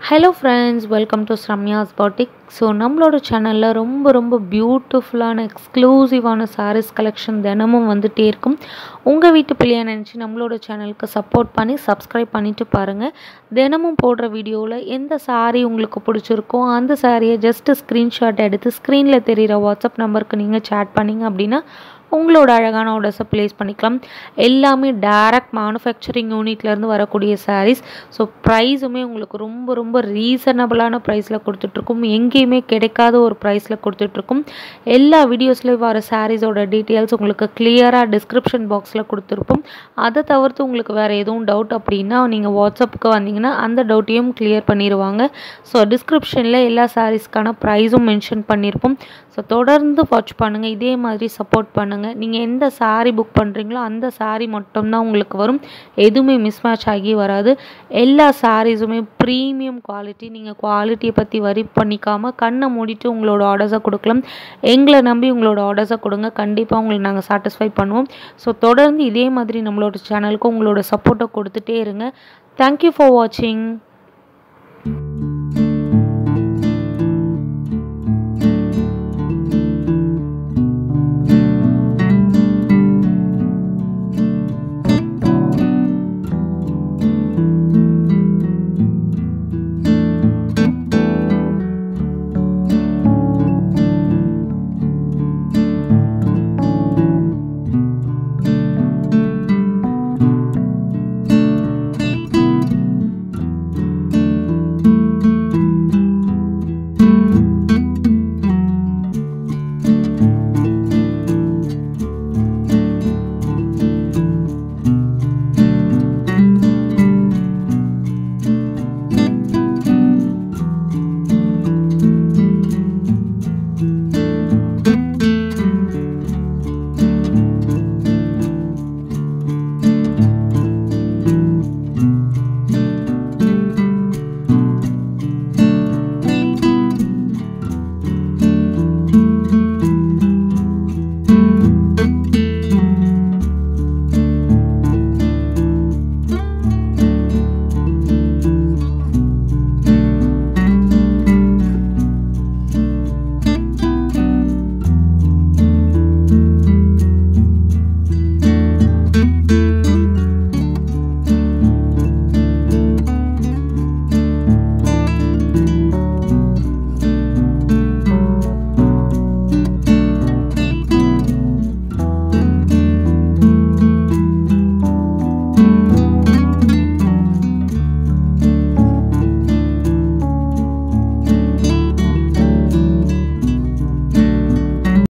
hello friends welcome to ஸ்ரம்யாஸ் பாட்டிக் so நம்மளோட சேனலில் ரொம்ப ரொம்ப பியூட்டிஃபுல்லான எக்ஸ்க்ளூசிவான சாரீஸ் கலெக்ஷன் தினமும் வந்துகிட்டே இருக்கும் உங்கள் வீட்டு பிள்ளையை நினச்சி நம்மளோட சேனலுக்கு சப்போர்ட் பண்ணி சப்ஸ்கிரைப் பண்ணிவிட்டு பாருங்கள் தினமும் போடுற வீடியோவில் எந்த சாரீ உங்களுக்கு பிடிச்சிருக்கோ அந்த சாரியை ஜஸ்ட்டு ஸ்க்ரீன்ஷாட் எடுத்து ஸ்க்ரீனில் தெரிகிற வாட்ஸ்அப் நம்பருக்கு நீங்கள் சேட் பண்ணிங்க அப்படின்னா உங்களோட அழகான ஆர்டர்ஸை ப்ளேஸ் பண்ணிக்கலாம் எல்லாமே டேரக்ட் மேனுஃபேக்சரிங் யூனிட்லேருந்து வரக்கூடிய சாரீஸ் ஸோ ப்ரைஸுமே உங்களுக்கு ரொம்ப ரொம்ப ரீசனபிளான ப்ரைஸில் கொடுத்துட்ருக்கும் எங்கேயுமே கிடைக்காத ஒரு ப்ரைஸில் கொடுத்துட்ருக்கும் எல்லா வீடியோஸ்லேயும் வர சாரீஸோட டீட்டெயில்ஸ் உங்களுக்கு கிளியராக டிஸ்கிரிப்ஷன் பாக்ஸில் கொடுத்துருப்போம் அதை தவிர்த்து உங்களுக்கு வேறு எதுவும் டவுட் அப்படின்னா நீங்கள் வாட்ஸ்அப்புக்கு வந்தீங்கன்னா அந்த டவுட்டையும் கிளியர் பண்ணிடுவாங்க ஸோ டிஸ்கிரிப்ஷனில் எல்லா சாரீஸ்க்கான ப்ரைஸும் மென்ஷன் பண்ணியிருப்போம் ஸோ தொடர்ந்து வாட்ச் பண்ணுங்கள் இதே மாதிரி சப்போர்ட் பண்ணுங்கள் நீங்கள் எந்த சாரீ புக் பண்ணுறீங்களோ அந்த சாரீ மட்டும்தான் உங்களுக்கு வரும் எதுவுமே மிஸ் மேட்ச் ஆகி வராது எல்லா சாரீஸுமே ப்ரீமியம் குவாலிட்டி நீங்கள் குவாலிட்டியை பற்றி வரி பண்ணிக்காமல் கண்ணை மூடிட்டு உங்களோட ஆர்டர்ஸை கொடுக்கலாம் எங்களை நம்பி உங்களோட ஆர்டர்ஸை கொடுங்க கண்டிப்பாக உங்களுக்கு நாங்கள் சாட்டிஸ்ஃபை பண்ணுவோம் ஸோ தொடர்ந்து இதே மாதிரி நம்மளோட சேனலுக்கு உங்களோட சப்போர்ட்டை கொடுத்துட்டே இருங்க தேங்க்யூ ஃபார் வாட்சிங்